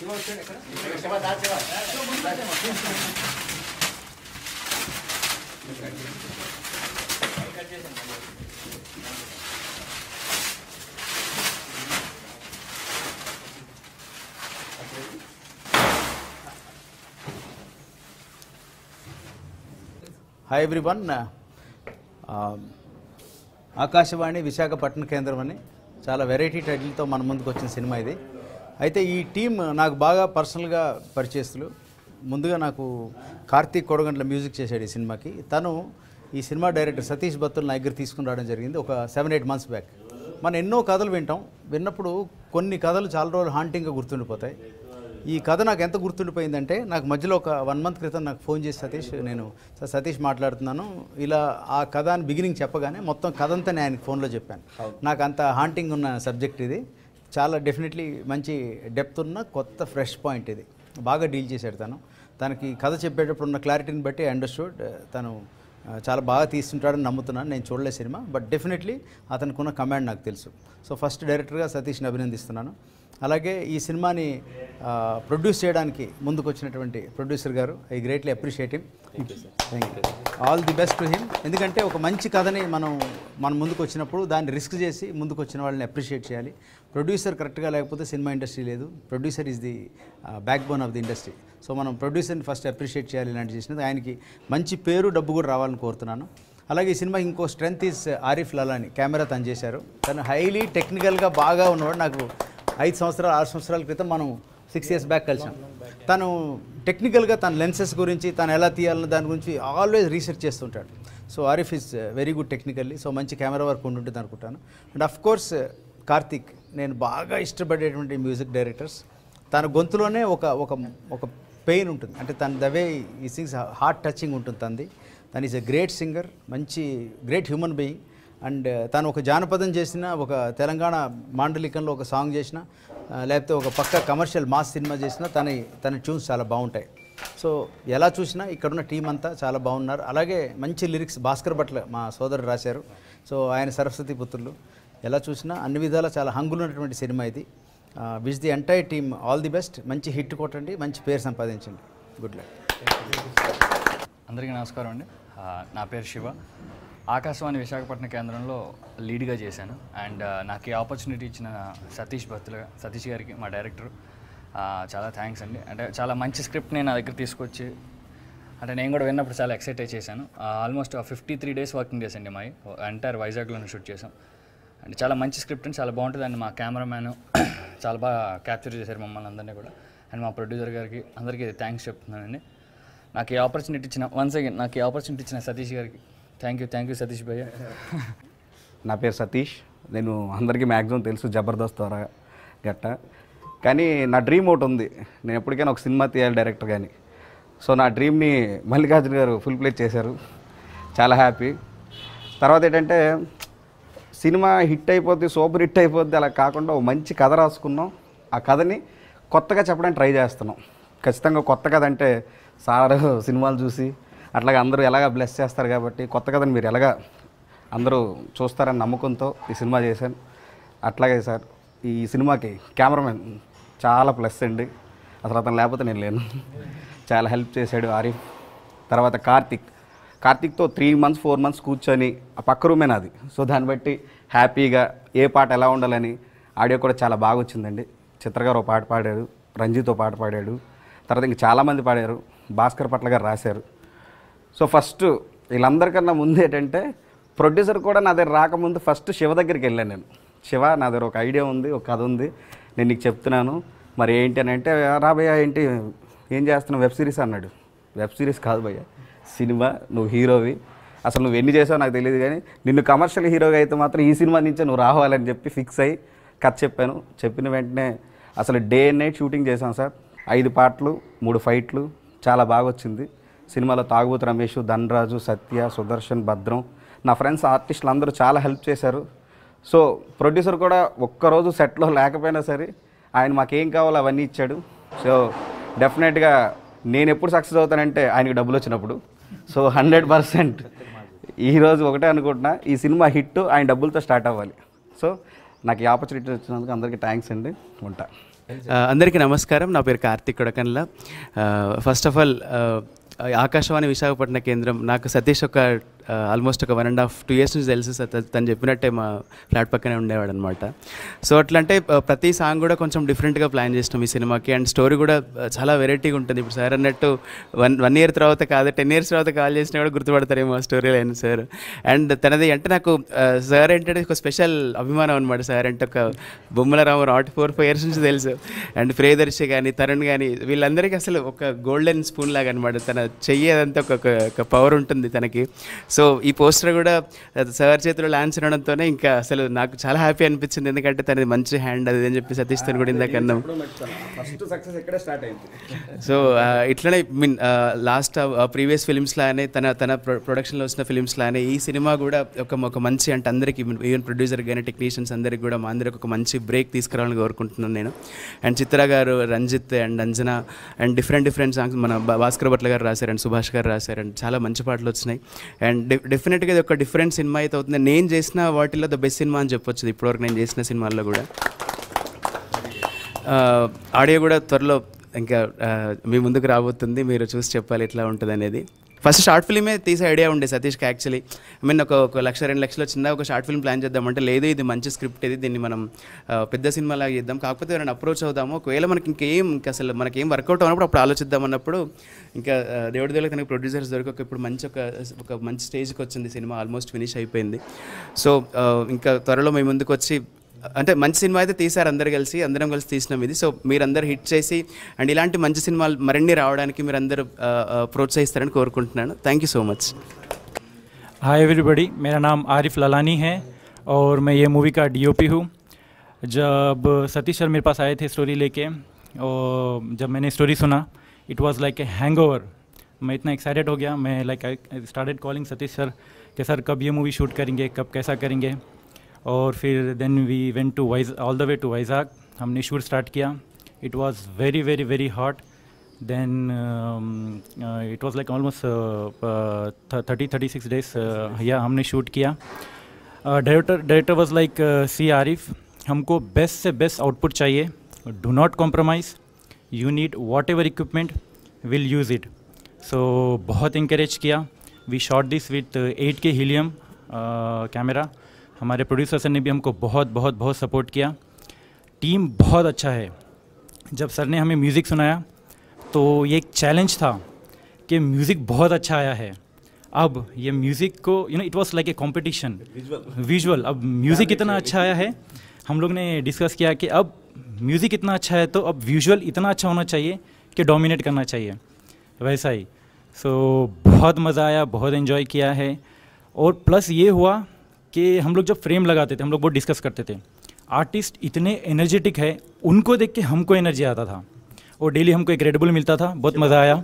hi everyone Akashvani Visakhapatnam కేంద్రం అని చాలా వెరైటీ టైటిల్తో మన ముందుకు వచ్చిన సినిమా ఇది అయితే ఈ టీం నాకు బాగా పర్సనల్గా పరిచయస్తులు ముందుగా నాకు కార్తీక్ కొడగంట్ల మ్యూజిక్ చేశాడు ఈ సినిమాకి తను ఈ సినిమా డైరెక్టర్ సతీష్ బత్తుల్ నా దగ్గర తీసుకుని రావడం జరిగింది ఒక సెవెన్ ఎయిట్ మంత్స్ బ్యాక్ మనం ఎన్నో కథలు వింటాం విన్నప్పుడు కొన్ని కథలు చాలా రోజులు హాంటింగ్గా గుర్తుండిపోతాయి ఈ కథ నాకు ఎంత గుర్తుండిపోయిందంటే నాకు మధ్యలో ఒక వన్ మంత్ క్రితం నాకు ఫోన్ చేసి సతీష్ నేను "సార్, సతీష్ మాట్లాడుతున్నాను ఇలా ఆ కథ అని బిగినింగ్ చెప్పగానే మొత్తం కథ అంతా నేను ఆయనకి ఫోన్లో చెప్పాను నాకు అంత హాంటింగ్ ఉన్న సబ్జెక్ట్ ఇది చాలా డెఫినెట్లీ మంచి డెప్త్ ఉన్న కొత్త ఫ్రెష్ పాయింట్ ఇది బాగా డీల్ చేశాడు తను తనకి కథ చెప్పేటప్పుడు ఉన్న క్లారిటీని బట్టి అండర్స్టూడ్ తను ఆ, చాలా బాగా తీస్తుంటాడని నమ్ముతున్నాను నేను చూడలే సినిమా బట్ డెఫినెట్లీ అతనికి ఉన్న కమాండ్ నాకు తెలుసు సో ఫస్ట్ డైరెక్టర్గా సతీష్ని అభినందిస్తున్నాను అలాగే ఈ సినిమాని ప్రొడ్యూస్ చేయడానికి ముందుకు వచ్చినటువంటి ప్రొడ్యూసర్ గారు I greatly appreciate him thank you all the best to him ఎందుకంటే ఒక మంచి కథని మనం మన ముందుకు వచ్చినప్పుడు దాన్ని రిస్క్ చేసి ముందుకు వచ్చిన వాళ్ళని అప్రిషియేట్ చేయాలి ప్రొడ్యూసర్ కరెక్ట్గా లేకపోతే సినిమా ఇండస్ట్రీ లేదు producer is the backbone of the industry so మనం ప్రొడ్యూసర్ని ఫస్ట్ అప్రిషియేట్ చేయాలి ఇలాంటి చేసినది ఆయనకి మంచి పేరు డబ్బు కూడా రావాలని కోరుతున్నాను అలాగే ఈ సినిమా ఇంకో strength is Arif Lalani camera తను చేశారు తను హైలీ టెక్నికల్గా బాగా ఉన్నవాడు నాకు ఐదు సంవత్సరాలు ఆరు సంవత్సరాల క్రితం మనం సిక్స్ ఇయర్స్ బ్యాక్ కలిసాం తను టెక్నికల్గా తన లెన్సెస్ గురించి తను ఎలా తీయాలన్న దాని గురించి ఆల్వేస్ రీసెర్చ్ చేస్తుంటాడు so Arif is very good technically so మంచి కెమెరా వర్క్ ఉంటుంటుంది అనుకుంటాను అండ్ అఫ్ కోర్స్ కార్తిక్ నేను బాగా ఇష్టపడేటువంటి మ్యూజిక్ డైరెక్టర్స్ తన గొంతులోనే ఒక ఒక ఒక పెయిన్ ఉంటుంది అంటే తన ద వే ఈ సింగ్స్ హార్ట్ టచింగ్ ఉంటుంది తనది తను ఈజ్ ఎ గ్రేట్ సింగర్ మంచి గ్రేట్ హ్యూమన్ బీయింగ్ అండ్ తను ఒక జానపదం చేసిన ఒక తెలంగాణ మాండలికంలో ఒక సాంగ్ చేసిన ఆ, లేకపోతే ఒక పక్క కమర్షియల్ మాస్ సినిమా చేసిన తన తన ట్యూన్స్ చాలా బాగుంటాయి సో ఎలా చూసినా ఇక్కడున్న టీం అంతా చాలా బాగున్నారు అలాగే మంచి లిరిక్స్ భాస్కర్ భట్ల మా సోదరుడు రాశారు సో ఆయన సరస్వతి పుత్రులు ఎలా చూసినా అన్ని విధాలా చాలా హంగులు ఉన్నటువంటి సినిమా ఇది which the entire team all the best మంచి హిట్ కొట్టండి మంచి పేరు సంపాదించండి గుడ్ లక్ అందరికీ నమస్కారం అండి ఆ, నా పేరు శివ ఆకాశవాణి విశాఖపట్నం కేంద్రంలో లీడ్గా చేశాను అండ్ ఆ, నాకు ఈ ఆపర్చునిటీ ఇచ్చిన సతీష్ భక్తుల సతీష్ గారికి మా డైరెక్టర్ ఆ, చాలా థ్యాంక్స్ అండి అంటే చాలా మంచి స్క్రిప్ట్ని నా దగ్గర తీసుకొచ్చి అంటే నేను కూడా విన్నప్పుడు చాలా ఎక్సైట్ అయి చేశాను almost fifty three days working days అండి మావి ఎంటైర్ వైజాగ్లోనే షూట్ చేసాం అండ్ చాలా మంచి స్క్రిప్ట్ అండి చాలా బాగుంటుంది అండ్ మా కెమెరామ్యాన్ చాలా బాగా క్యాప్చర్ చేశారు మమ్మల్ని అందరినీ కూడా అండ్ మా ప్రొడ్యూసర్ గారికి అందరికీ థ్యాంక్స్ చెప్తున్నానండి నాకు ఈ ఆపర్చునిటీ ఇచ్చిన వన్స్ అగైన్ నాకు ఈ ఆపర్చునిటీ ఇచ్చిన సతీష్ గారికి thank you thank you Satish భయ్య నా పేరు సతీష్ నేను అందరికీ మ్యాక్సిమం తెలుసు జబర్దస్త్ ద్వారా గట్ట కానీ నా డ్రీమ్ ఒకటి ఉంది నేను ఎప్పటికైనా ఒక సినిమా తీయాలి డైరెక్టర్ కానీ సో నా డ్రీమ్ని మల్లికార్జున గారు ఫుల్ ప్లే చేశారు చాలా హ్యాపీ తర్వాత ఏంటంటే సినిమా హిట్ అయిపోద్ది సూపర్ హిట్ అయిపోద్ది అలా కాకుండా ఒక మంచి కథ రాసుకున్నాం ఆ కథని కొత్తగా చెప్పడానికి ట్రై చేస్తున్నాం ఖచ్చితంగా కొత్త కథ అంటే సార్ సినిమాలు చూసి అట్లాగే అందరూ ఎలాగ బ్లెస్ చేస్తారు కాబట్టి కొత్త కథని మీరు ఎలాగా అందరూ చూస్తారని నమ్మకంతో ఈ సినిమా చేశాను అట్లాగే సార్ ఈ సినిమాకి కెమెరామెన్ చాలా ప్లస్ అండి అసలు అతను లేకపోతే నేను లేను చాలా హెల్ప్ చేశాడు ఆరిఫ్ తర్వాత కార్తిక్ కార్తిక్తో త్రీ మంత్స్ ఫోర్ మంత్స్ కూర్చొని ఆ పక్క రూమే నాది సో దాన్ని బట్టి హ్యాపీగా ఏ పాట ఎలా ఉండాలని ఆడియో కూడా చాలా బాగా వచ్చిందండి చిత్ర గారు ఒక పాట పాడారు రంజిత్ ఒక పాట పాడాడు తర్వాత ఇంక చాలామంది పాడారు భాస్కర్ పట్ల గారు రాశారు సో ఫస్ట్ వీళ్ళందరికన్నా ముందు ఏంటంటే ప్రొడ్యూసర్ కూడా నా దగ్గర రాకముందు ఫస్ట్ శివ దగ్గరికి వెళ్ళాను నేను శివ నా దగ్గర ఒక ఐడియా ఉంది ఒక కథ ఉంది నేను నీకు చెప్తున్నాను మరి ఏంటి అని అంటే రాబోయ్ ఏంటి ఏం చేస్తున్నావు వెబ్ సిరీస్ అన్నాడు వెబ్ సిరీస్ కాదు భయ్య సినిమా నువ్వు హీరోవి అసలు నువ్వు ఎన్ని చేసావు నాకు తెలియదు కానీ నిన్ను కమర్షియల్ హీరోగా అయితే మాత్రం ఈ సినిమా నుంచే నువ్వు రావాలని చెప్పి ఫిక్స్ అయ్యి కథ చెప్పాను చెప్పిన వెంటనే అసలు డే అండ్ నైట్ షూటింగ్ చేశాం సార్ ఐదు పాటలు మూడు ఫైట్లు చాలా బాగా వచ్చింది సినిమాలో తాగుబోతు రమేష్ ధనరాజు సత్య సుదర్శన్ భద్రం నా ఫ్రెండ్స్ ఆర్టిస్టులు అందరూ చాలా హెల్ప్ చేశారు సో ప్రొడ్యూసర్ కూడా ఒక్కరోజు సెట్లో లేకపోయినా సరే ఆయన మాకేం కావాలో అవన్నీ ఇచ్చాడు సో డెఫినెట్గా నేను ఎప్పుడు సక్సెస్ అవుతానంటే ఆయనకి డబ్బులు వచ్చినప్పుడు సో హండ్రెడ్ పర్సెంట్ ఈరోజు ఒకటే అనుకుంటున్నా ఈ సినిమా హిట్ ఆయన డబ్బులతో స్టార్ట్ అవ్వాలి సో నాకు ఈ ఆపర్చునిటీ వచ్చినందుకు అందరికీ థ్యాంక్స్ అండి ఉంటా అందరికీ నమస్కారం నా పేరు Karthik Kodakanla first of all Akashvani Visakhapatnam కేంద్రం నాకు సతీష్ ఒక ఆల్మోస్ట్ ఒక one and half two years నుంచి తెలుసు సత- తను చెప్పినట్టే మా ఫ్లాట్ పక్కనే ఉండేవాడు అనమాట సో అట్లా అంటే uh, ప్రతి సాంగ్ కూడా కొంచెం డిఫరెంట్గా ప్లాన్ చేసినాం ఈ సినిమాకి అండ్ స్టోరీ కూడా uh, చాలా వెరైటీగా ఉంటుంది ఇప్పుడు సార్ అన్నట్టు వన్ వన్ ఇయర్ తర్వాత కాదు టెన్ ఇయర్స్ తర్వాత కాల్ చేసినా కూడా గుర్తుపడతారేమో ఆ స్టోరీ లైన్ సార్ అండ్ తనది అంటే నాకు సార్ ఏంటంటే ఒక స్పెషల్ అభిమానం అనమాట సార్ అంటే ఒక బొమ్మల Ramu at four five years నుంచి తెలుసు అండ్ ప్రియదర్శి కానీ తరుణ్ కానీ వీళ్ళందరికీ అసలు ఒక గోల్డెన్ స్పూన్ లాగా అనమాట తన చెయ్యి అదంతా ఒక ఒక- ఒక పవర్ ఉంటుంది తనకి సో ఈ పోస్టర్ కూడా సార్ చేతిలో లాన్స్ ఉండడంతోనే ఇంకా అసలు నాకు చాలా హ్యాపీ అనిపించింది ఎందుకంటే తనది మంచి హ్యాండ్ అది ఇది అని చెప్పి సతీష్ తను కూడా ఇందాక అన్నాం ఫస్ట్ సక్సెస్ ఎక్కడే స్టార్ట్ అయింది సో ఆ, ఇట్లనే మీన్ లాస్ట్ ప్రీవియస్ ఫిలిమ్స్ లానే తన తన ప్రొడక్షన్లో వచ్చిన ఫిలిమ్స్ లానే ఈ సినిమా కూడా ఒక ఒక మంచి అంటే అందరికీ ఈవెన్ ప్రొడ్యూసర్ కానీ టెక్నీషియన్స్ అందరికి కూడా మా అందరికి ఒక మంచి బ్రేక్ తీసుకురావాలని కోరుకుంటున్నాను నేను అండ్ చిత్ర గారు Ranjith and Anjana and different different songs మన భా- భాస్కర్ భట్ల గారు రాశారు అండ్ సుభాష్ గారు రాశారు అండ్ చాలా మంచి పాటలు వచ్చినాయి అండ్ డెఫినెట్గా ఇది ఒక డిఫరెంట్ సినిమా అయితే అవుతుంది నేను చేసిన వాటిలో ద బెస్ట్ సినిమా అని చెప్పొచ్చు ఇప్పటివరకు నేను చేసిన సినిమాల్లో కూడా ఆ, ఆడియో కూడా త్వరలో ఇంకా ఆ, మీ ముందుకు రాబోతుంది మీరు చూసి చెప్పాలి ఎట్లా ఉంటుంది అనేది ఫస్ట్ షార్ట్ ఫిల్మే తీసే ఐడియా ఉండే సతీష్కి యాక్చువల్లీ ఐ మీన్ ఒక ఒక లక్ష రెండు లక్షలు చిన్న ఒక షార్ట్ ఫిల్మ్ ప్లాన్ చేద్దామంటే లేదు ఇది మంచి స్క్రిప్ట్ ఇది దీన్ని మనం ఆ, పెద్ద సినిమాలాగా చేద్దాం కాకపోతే ఎవరైనా అప్రోచ్ అవుదాము ఒకవేళ మనకి ఇంకేం ఇంకా అసలు మనకి ఏం వర్కౌట్ అవునప్పుడు అప్పుడు ఆలోచిద్దాం అన్నప్పుడు ఇంకా ఆ, దేవుడి దేవుడికి తనకి ప్రొడ్యూసర్స్ దొరికి ఒక ఇప్పుడు మంచి ఒక ఒక మంచి స్టేజ్కి వచ్చింది సినిమా ఆల్మోస్ట్ ఫినిష్ అయిపోయింది సో ఆ, ఇంకా త్వరలో మేము ముందుకు వచ్చి అంటే మంచి సినిమా అయితే తీశారు అందరు కలిసి అందరం కలిసి తీసినాం ఇది సో మీరందరూ హిట్ చేసి అండ్ ఇలాంటి మంచి సినిమాలు మరిన్ని రావడానికి మీరందరూ ఆ, ఆ, ప్రోత్సహిస్తారని కోరుకుంటున్నాను thank you so much hi everybody मेरा नाम आरिफ ललानी है और मैं ये मूवी का डीओपी हूँ जब सतीश सर मेरे पास आए थे स्टोरी लेके और जब मैंने स्टोरी सुना it was like a hangover मैं इतना एक्साइटेड हो गया मैं like I started calling Satish sir कि सर कब ये मूवी शूट करेंगे कब कैसा करेंगे और फिर देन वी वेंट टू वाइज all the way to Vizag हमने शूट स्टार्ट किया it was very very very hot then um, uh, it was like almost uh, uh, th- 30 36 days uh, yeah हमने शूट किया director director was like see Arif हमको best से best output चाहिए do not compromise you need whatever equipment will use it so बहुत encourage किया we shot this with eight K helium camera हमारे producer sir ने भी हमको बहुत बहुत बहुत सपोर्ट किया टीम बहुत अच्छा है जब सर ने हमें म्यूज़िक सुनाया तो ये एक चैलेंज था कि म्यूज़िक बहुत अच्छा आया है अब ये म्यूज़िक को you know it was like a competition visual अब म्यूज़िक इतना अच्छा आया है हम लोग ने डिस्कस किया कि अब म्यूज़िक इतना अच्छा है तो अब विजुअल इतना अच्छा होना चाहिए कि डोमिनेट करना चाहिए वैसा ही सो बहुत मज़ा आया बहुत इन्जॉय किया है और प्लस ये हुआ कि हम लोग जब फ्रेम लगाते थे हम लोग बहुत डिस्कस करते थे आर्टिस्ट इतने एनर्जेटिक है उनको देख के हमको एनर्जी आता था और डेली हमको एक रेडबुल मिलता था बहुत मज़ा आया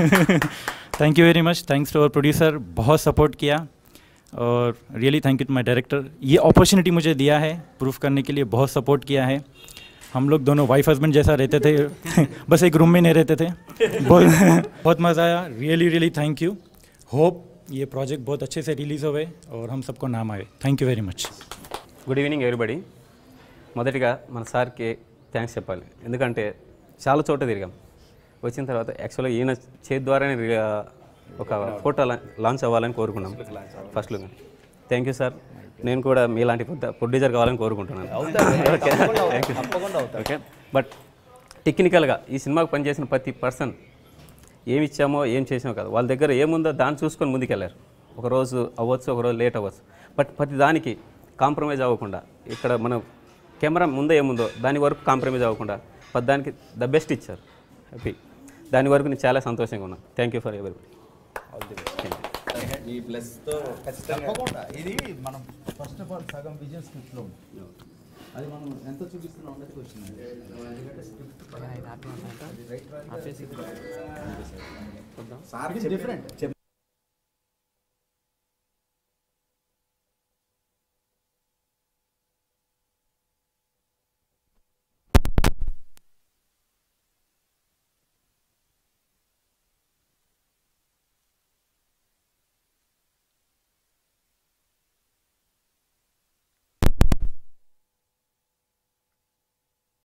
thank you very much thanks to our producer बहुत सपोर्ट किया और really thank you to my director ये अपॉर्चुनिटी मुझे दिया है प्रूफ करने के लिए बहुत सपोर्ट किया है हम लोग दोनों वाइफ हस्बैंड जैसा रहते थे बस एक रूम में नहीं रहते थे बहुत बहुत मज़ा आया really really thank you hope ये प्रोजेक्ट बहुत अच्छे से रिलीज़ होवे और हम सबको नाम आए thank you very much good evening everybody మొదటిగా మన సార్కి థ్యాంక్స్ చెప్పాలి ఎందుకంటే చాలా చోట తిరిగాం వచ్చిన తర్వాత యాక్చువల్గా ఈయన చేతి ద్వారానే రి- ఒక ఫోటో లా- లాంచ్ అవ్వాలని కోరుకున్నాం ఫస్ట్లో థ్యాంక్ యూ సార్ నేను కూడా మీలాంటి పెద్ద ప్రొడ్యూసర్ కావాలని కోరుకుంటున్నాను okay thank you okay but టెక్నికల్గా ఈ సినిమాకి పనిచేసిన ప్రతి పర్సన్ ఏమి ఇచ్చామో ఏం చేసామో కాదు వాళ్ళ దగ్గర ఏముందో దాన్ని చూసుకొని ముందుకెళ్ళారు ఒకరోజు అవ్వచ్చు ఒకరోజు లేట్ అవ్వచ్చు బట్ ప్రతి దానికి కాంప్రమైజ్ అవ్వకుండా ఇక్కడ మనం కెమెరా ముందే ఏముందో దాని వరకు కాంప్రమైజ్ అవ్వకుండా ప్రతి దానికి ద బెస్ట్ ఇచ్చారు హ్యాపీ దాని వరకు నేను చాలా సంతోషంగా ఉన్నాను థ్యాంక్ యూ ఫర్ ఎవరి ఈ ప్లస్తో తప్పకుండా ఇది మనం ఫస్ట్ ఆఫ్ ఆల్ సగం విజన్ స్క్రిప్ట్లో ఉంది అది మనం ఎంత చూపిస్తున్నాం అన్నది వచ్చింది ఎందుకంటే స్క్రిప్ట్ డిఫరెంట్